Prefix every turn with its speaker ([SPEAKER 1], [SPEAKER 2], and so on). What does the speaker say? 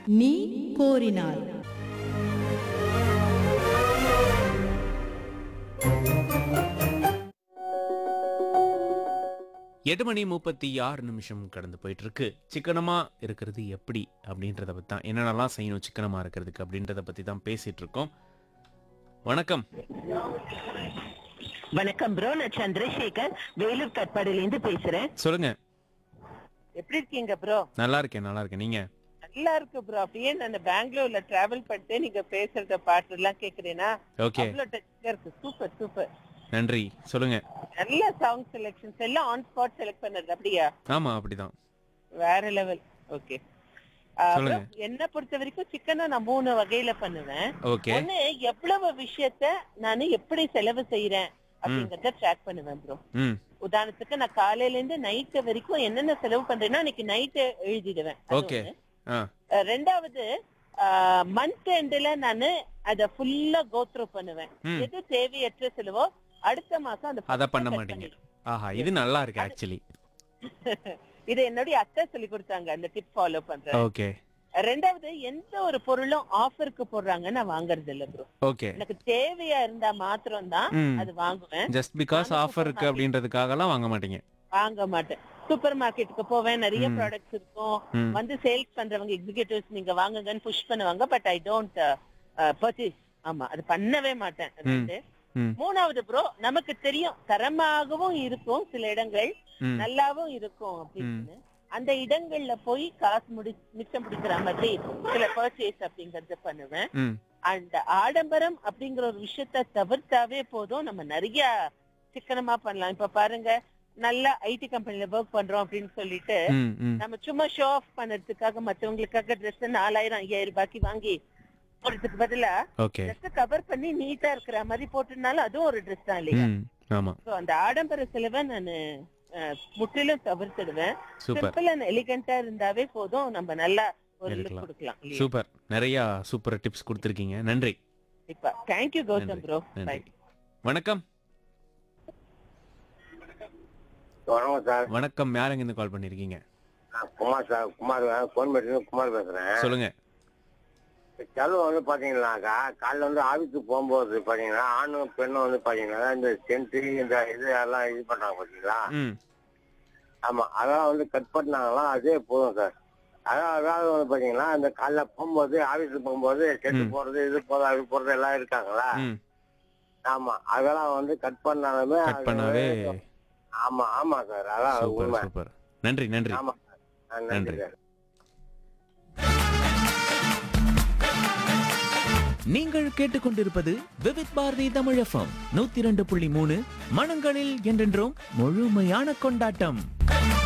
[SPEAKER 1] நீ கோரினாய்
[SPEAKER 2] எட்டு மணி முப்பத்தி ஆறு நிமிஷம் கடந்து போயிட்டு இருக்கு சிக்கனமா இருக்கிறது எப்படி அப்படின்றத பத்தி தான் என்னென்னலாம் செய்யணும் சிக்கனமா இருக்கிறதுக்கு அப்படின்றத பத்தி தான் பேசிட்டு இருக்கோம் வணக்கம்
[SPEAKER 3] வணக்கம் ப்ரோ நான் சந்திரசேகர் வேலூர் கட்பாடில இருந்து பேசுறேன்
[SPEAKER 2] சொல்லுங்க
[SPEAKER 3] எப்படி இருக்கீங்க ப்ரோ
[SPEAKER 2] நல்லா இருக்கேன் நல்லா இருக்கேன் நீங்க
[SPEAKER 3] நல்லா இருக்கு ப்ரோ அப்படியே நான் பெங்களூர்ல டிராவல் பண்ணிட்டு நீங்க பேசுறத பாட்டு எல்லாம் கேக்குறேன்னா
[SPEAKER 2] ஓகே
[SPEAKER 3] அவ்வளவு டச்சா இருக்கு சூப்பர் சூப்பர்
[SPEAKER 2] நன்றி சொல்லுங்க
[SPEAKER 3] நல்ல சாங் செலெக்ஷன்ஸ் எல்லாம் ஆன் ஸ்பாட் செலக்ட் பண்ணது அப்படியா
[SPEAKER 2] ஆமா அப்படிதான்
[SPEAKER 3] வேற லெவல் ஓகே
[SPEAKER 2] சொல்லுங்க.
[SPEAKER 3] என்ன பொறுத்த வரைக்கும் சிக்கனை நான் மூணு வகையில பண்ணுவேன்
[SPEAKER 2] ஓகே
[SPEAKER 3] ஒண்ணு எவ்வளவு விஷயத்த நான் எப்படி செலவு செய்யறேன் அப்படிங்கறத ட்ராக் பண்ணுவேன் ப்ரோ
[SPEAKER 2] ம்
[SPEAKER 3] உதாரணத்துக்கு நான் காலையில இருந்து நைட் வரைக்கும் என்னென்ன செலவு பண்றேன்னா இன்னைக்கு நைட்டு எழுதிடுவேன் அது
[SPEAKER 2] ஓகே
[SPEAKER 3] ஒண்ணு.
[SPEAKER 2] ஆ
[SPEAKER 3] அஹ் ரெண்டாவது மந்த் எண்ட்ல நானு அத ஃபுல்லா கோத்ரூ பண்ணுவேன்
[SPEAKER 2] ம்.
[SPEAKER 3] எது தேவையற்ற செலவோ அடுத்த மாசம் அந்த
[SPEAKER 2] அத பண்ண
[SPEAKER 3] cut
[SPEAKER 2] மாட்டீங்க
[SPEAKER 3] பண்ணிடுவேன்.
[SPEAKER 2] ஆஹா இது நல்லா இருக்கு ஆக்சுவலி
[SPEAKER 3] இது என்னுடைய அத்தை சொல்லி கொடுத்தாங்க அந்த டிப் ஃபாலோ பண்றேன்
[SPEAKER 2] ஓகே
[SPEAKER 3] ரெண்டாவது எந்த ஒரு பொருளும் ஆஃபருக்கு போடுறாங்க நான் வாங்குறது இல்ல ப்ரோ
[SPEAKER 2] ஓகே
[SPEAKER 3] எனக்கு தேவையா இருந்தா மாத்திரம் தான்
[SPEAKER 2] ம்
[SPEAKER 3] அது வாங்குவேன்
[SPEAKER 2] ஜஸ்ட் பிகாஸ்
[SPEAKER 3] நானும்
[SPEAKER 2] ஆஃபர் இருக்கு அப்படின்றதுக்காகலாம் வாங்க மாட்டீங்க
[SPEAKER 3] வாங்க மாட்டேன் சூப்பர் மார்க்கெட்டுக்கு போவேன் நிறைய
[SPEAKER 2] ம்.
[SPEAKER 3] ப்ராடக்ட்ஸ் இருக்கும்
[SPEAKER 2] ம்
[SPEAKER 3] வந்து சேல்ஸ் பண்றவங்க எக்ஸிகியூட்டிவ்ஸ் நீங்க வாங்குங்கன்னு புஷ் பண்ணுவாங்க பட் ஐ டோன்ட் பர்ச்சேஸ் ஆமா அது பண்ணவே மாட்டேன் ரெண்டு.
[SPEAKER 2] ம்
[SPEAKER 3] மூணாவது ப்ரோ நமக்கு தெரியும் தரமாகவும் இருக்கும் சில இடங்கள்
[SPEAKER 2] ம்
[SPEAKER 3] நல்லாவும் இருக்கும் அப்படின்னு அந்த இடங்கள்ல போய் காசு முடி மிச்சம் பிடிக்கிற மாதிரி சில பர்ச்சேஸ் அப்படிங்கறத பண்ணுவேன்
[SPEAKER 2] ம்
[SPEAKER 3] அந்த ஆடம்பரம் அப்படிங்கிற ஒரு விஷயத்த தவிர்த்தாவே போதும் நம்ம நிறைய சிக்கனமா பண்ணலாம் இப்ப பாருங்க நல்ல ஐடி கம்பெனில ஒர்க் பண்றோம் அப்படின்னு சொல்லிட்டு
[SPEAKER 2] ம் ம்
[SPEAKER 3] நம்ம சும்மா ஷோ ஆஃப் பண்ணறதுக்காக மத்தவங்களுக்காக ட்ரெஸ் நாலாயிரம் ஐயாயிரம் ரூபாய்க்கு வாங்கி போடுறதுக்கு பதிலா
[SPEAKER 2] ஓகே
[SPEAKER 3] ட்ரெஸ் கவர் பண்ணி நீட்டா இருக்கிற மாதிரி போட்டுனாலும் அதுவும் ஒரு ட்ரெஸ் தான் இல்லையா
[SPEAKER 2] ம் ஆமா
[SPEAKER 3] So, அந்த ஆடம்பர செலவை நானு அஹ், முற்றிலும் தவிர்த்துடுவேன்
[SPEAKER 2] சூப்பர்
[SPEAKER 3] சிம்பிள் அண்ட் எலிகண்டா இருந்தாவே போதும் நம்ம நல்லா ஒரு லுக்
[SPEAKER 2] இருக்கலாம்.
[SPEAKER 3] கொடுக்கலாம் இல்லையா
[SPEAKER 2] சூப்பர் நிறைய சூப்பர் டிப்ஸ் கொடுத்துருக்கீங்க நன்றி
[SPEAKER 3] இப்ப தேங்க்யூ கௌதம்
[SPEAKER 2] நன்றி,
[SPEAKER 3] ப்ரோ
[SPEAKER 2] நன்றி வணக்கம்
[SPEAKER 4] வணக்கம் சார்
[SPEAKER 2] வணக்கம் யார் இருந்து கால் பண்ணிருக்கீங்க
[SPEAKER 4] நான் குமார் சார் குமார் கோயம்பேட்டிலிருந்து குமார் பேசுறேன்
[SPEAKER 2] சொல்லுங்க
[SPEAKER 4] செலவு வந்து பாத்தீங்கன்னாக்கா காலைல வந்து ஆபீஸுக்கு போகும்போது பாத்தீங்கன்னா ஆணும் பெண்ணும் வந்து பாத்தீங்கன்னா இந்த சென்ட் இந்த இது எல்லாம் இது பண்றாங்க பாத்தீங்களா
[SPEAKER 2] ம்
[SPEAKER 4] ஆமா அதெல்லாம் வந்து கட் பண்ணாங்களா அதே போதும் சார் அதான் அதாவது வந்து பாத்தீங்கன்னா இந்த காலைல போகும்போது ஆபீஸுக்கு போகும்போது சென்ட்
[SPEAKER 2] ம்.
[SPEAKER 4] போறது இது போறது அது போறது எல்லாம் இருக்காங்களா
[SPEAKER 2] ம்
[SPEAKER 4] ஆமா அதெல்லாம் வந்து கட் பண்ணாலுமே
[SPEAKER 2] கட்
[SPEAKER 4] அது-
[SPEAKER 2] பண்ணாவே
[SPEAKER 4] ஆமா ஆமா சார் அதான்
[SPEAKER 2] சூப்பர்
[SPEAKER 4] உண்மை
[SPEAKER 2] சூப்பர் நன்றி நன்றி
[SPEAKER 4] ஆமா சார் ஆ, நன்றி
[SPEAKER 2] நன்றி.
[SPEAKER 4] சார்
[SPEAKER 5] நீங்கள் கேட்டுக்கொண்டிருப்பது விவித் பாரதி தமிழ் எஃப்எம் நூத்தி இரண்டு புள்ளி மூணு மனங்களில் என்றென்றும் முழுமையான கொண்டாட்டம்